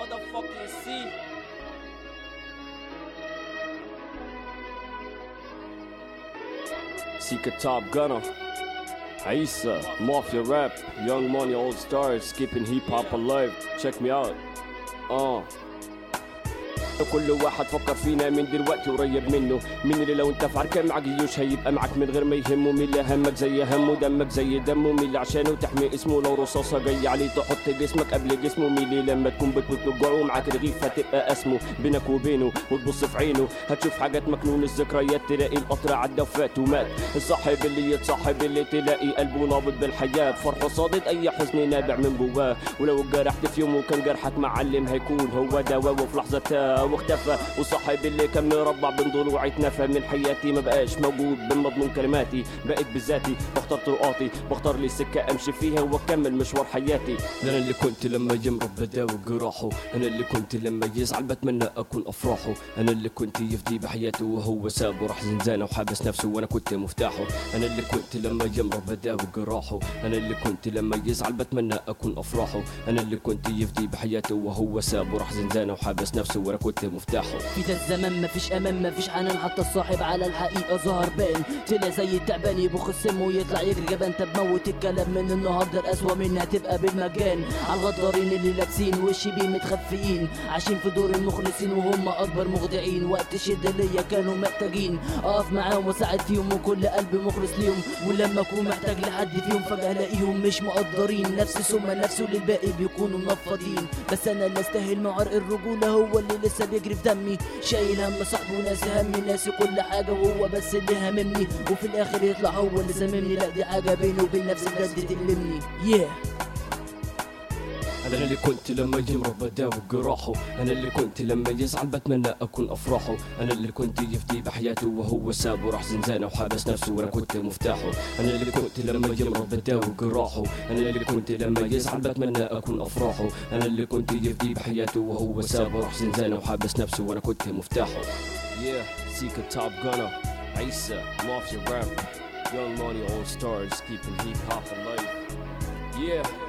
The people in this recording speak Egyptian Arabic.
motherfucking see. Seek a top gunner. Aisa, Mafia Rap, Young Money All Stars, keeping hip hop alive. Check me out. Uh. كل واحد فكر فينا من دلوقتي قريب منه مين اللي لو انت في عركه مع جيوش هيبقى معاك من غير ما يهمه مين اللي همك زي همه دمك زي دمه مين اللي عشانه تحمي اسمه لو رصاصه جاي عليه تحط جسمك قبل جسمه مين اللي لما تكون بتموت وجوعه معاك رغيف هتبقى اسمه بينك وبينه وتبص في عينه هتشوف حاجات مكنون الذكريات تلاقي القطر عدى وفات ومات الصاحب اللي يتصاحب اللي تلاقي قلبه نابض بالحياه فرحه صادق اي حزن نابع من جواه ولو اتجرحت في يوم وكان جرحك معلم هيكون هو دواء وفي لحظه تاه واختفى وصاحب اللي كان مربع بين ضلوعي اتنفى من حياتي ما بقاش موجود بمضمون كلماتي بقيت بذاتي بختار طرقاتي بختار لي سكه امشي فيها واكمل مشوار حياتي ده انا اللي كنت لما يمرض بداوي جراحه انا اللي كنت لما يزعل بتمنى اكون افراحه انا اللي كنت يفدي بحياته وهو سابه راح زنزانه وحابس نفسه وانا كنت مفتاحه انا اللي كنت لما يمرض بداوي جراحه انا اللي كنت لما يزعل بتمنى اكون افراحه انا اللي كنت يفدي بحياته وهو سابه راح زنزانه وحابس نفسه وانا كنت مفتاحه في ده الزمان مفيش امان مفيش حنان حتى الصاحب على الحقيقه ظهر بان طلع زي التعبان يبخ السم ويطلع يجري جبان طب موت الكلام من النهارده القسوه منها تبقى بالمجان على الغدارين اللي لابسين وش بيه متخفيين عايشين في دور المخلصين وهم اكبر مخدعين وقت الشده ليا كانوا محتاجين اقف معاهم واساعد فيهم وكل قلبي مخلص ليهم ولما اكون محتاج لحد فيهم فجاه الاقيهم مش مقدرين نفسي ثم نفسه للباقي بيكونوا منفضين بس انا اللي استاهل مع عرق الرجوله هو اللي لسه بيجري في دمي شايل هم صاحبه وناسي همي ناسي كل حاجه وهو بس اللي هاممني وفي الاخر يطلع هو اللي ساممني لا دي حاجه بيني وبين نفسي بجد تألمني yeah. انا اللي كنت لما يمرض بداوي جراحه انا اللي كنت لما يزعل بتمنى اكون افراحه انا اللي كنت يفدي بحياته وهو سابه راح زنزانه وحابس نفسه وانا كنت مفتاحه انا اللي كنت لما يمرض بداوي جراحه انا اللي كنت لما يزعل بتمنى اكون افراحه انا اللي كنت يفدي بحياته وهو سابه راح زنزانه وحابس نفسه وانا كنت مفتاحه Yeah, Seeker Top Gunner, Isa, Mafia Rap, Young Money All Stars, keeping hip hop alive. Yeah.